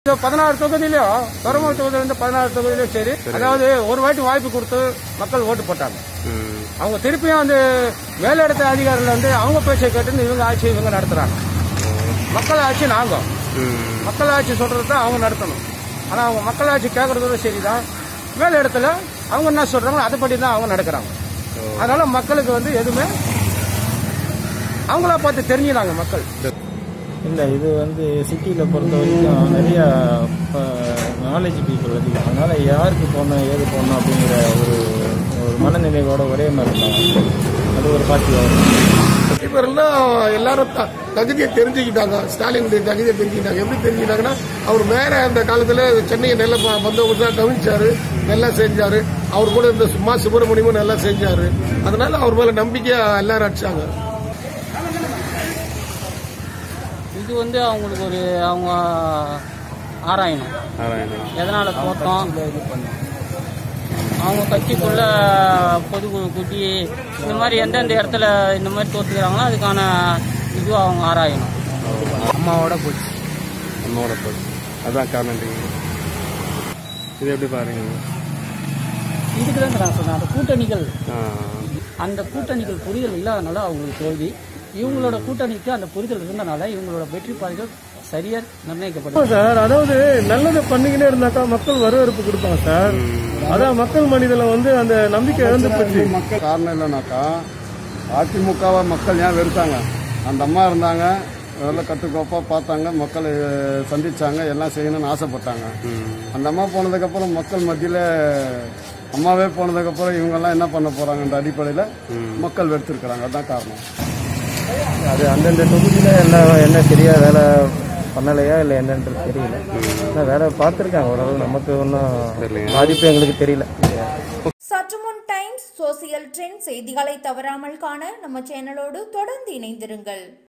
இந்த பதினாறு தொகுதியிலும் பெரம்பலூர் தொகுதியில இருந்து பதினாறு தொகுதியிலும் சரி அதாவது ஒரு வாட்டி வாய்ப்பு கொடுத்து மக்கள் ஓட்டு போட்டாங்க ம். அவங்க திருப்பியும் அந்த மேலிடத்த அதிகாரிகள் வந்து அவங்க பேச்சை கேட்டு இவங்க ஆட்சி இவங்க நடத்துறாங்க மக்கள் ஆட்சி நாங்க ம். மக்கள் ஆட்சி சொல்றது தான் அவங்க நடத்தணும் ஆனா அவங்க மக்கள் ஆட்சி கேட்கறதோட சரிதான் மேல் இடத்துல அவங்க என்ன சொல்றாங்களோ அதுபடி தான் அவங்க நடக்கிறாங்க அதனால மக்களுக்கு வந்து எதுவுமே அவங்கள பார்த்து தெரிஞ்சுறாங்க மக்கள் இல்லை இது வந்து சிட்டியில் பொறுத்த வரைக்கும் நிறைய நாலேஜ் பீப்புள் அதிகம் அதனால் யாருக்கு போகணும் ஏது போகணும் அப்படிங்கிற ஒரு ஒரு மனநிலையோட ஒரே மாதிரி இருந்தாங்க அது ஒரு பார்ட்டி வரும் இவரெல்லாம் எல்லாரும் த- தகுதியை தெரிஞ்சுக்கிட்டாங்க ஸ்டாலினுடைய தகுதியை தெரிஞ்சுக்கிட்டாங்க எப்படி தெரிஞ்சுக்கிட்டாங்கன்னா அவர் மேல அந்த காலத்துல சென்னையை நல்ல ப- பந்தோபஸ்தா கவனிச்சாரு நல்லா செஞ்சாரு அவர் கூட இருந்த சும்மா சுப்பிரமணியமும் நல்லா செஞ்சாரு அதனால அவர் மேல நம்பிக்கையா எல்லாரும் அடிச்சாங்க இது வந்து அவங்களுக்கு ஒரு அவங்க ஆராயணும் நாராயணன் எதனால தோட்டம் அவங்க கட்சிக்குள்ள பொதுக்குழு கூட்டி இந்த மாதிரி எந்தெந்த இடத்துல இந்த மாதிரி தோற்றுக்கிறாங்களோ அதுக்கான இதுவும் அவங்க ஆராயணும் அம்மாவோட போச்சு அம்மாவோட போச்சு அதான் காரணம் இது எப்படி பாருங்க இதுக்கு தான் நான் சொன்னேன் அந்த கூட்டணிகள் ஆ. அந்த கூட்டணிகள் புரிதல் இல்லாதனால அவங்களுக்கு தோல்வி இவங்களோட கூட்டணிக்கு அந்த புரிதல் இருந்தனால இவங்களோட வெற்றி பாதைகள் சரியா நிர்ணயிக்கப்படும் சார் அதாவது நல்லதை பண்ணிக்கிட்டே இருந்தாக்கா மக்கள் வரவேற்பு கொடுப்பாங்க சார் அதான் மக்கள் மனிதல வந்து அந்த நம்பிக்கை இழந்து போச்சு காரணம் இல்லைனாக்கா அதிமுகவை மக்கள் ஏன் வெறுத்தாங்க அந்த அம்மா இருந்தாங்க நல்ல கட்டுக்கோப்பாக பார்த்தாங்க மக்களை சந்திச்சாங்க எல்லாம் செய்யணும்னு ஆசைப்பட்டாங்க அந்த அம்மா போனதுக்கப்புறம் மக்கள் மத்தியில் அம்மாவே போனதுக்கப்புறம் இவங்கெல்லாம் என்ன பண்ண போகிறாங்கன்ற அடிப்படையில் மக்கள் வெறுத்திருக்கிறாங்க அதான் காரணம் அது அந்தந்த தொகுதியில் என்ன என்ன சரியா வேலை பண்ணலையா இல்லை என்னன்றது தெரியல ஆனால் வேலை பார்த்துருக்காங்க ஓரளவு நமக்கு ஒன்றும் பாதிப்பு எங்களுக்கு தெரியல சற்றுமுன் டைம்ஸ் சோசியல் ட்ரெண்ட் செய்திகளை தவறாமல் காண நம்ம சேனலோடு தொடர்ந்து இணைந்திருங்கள்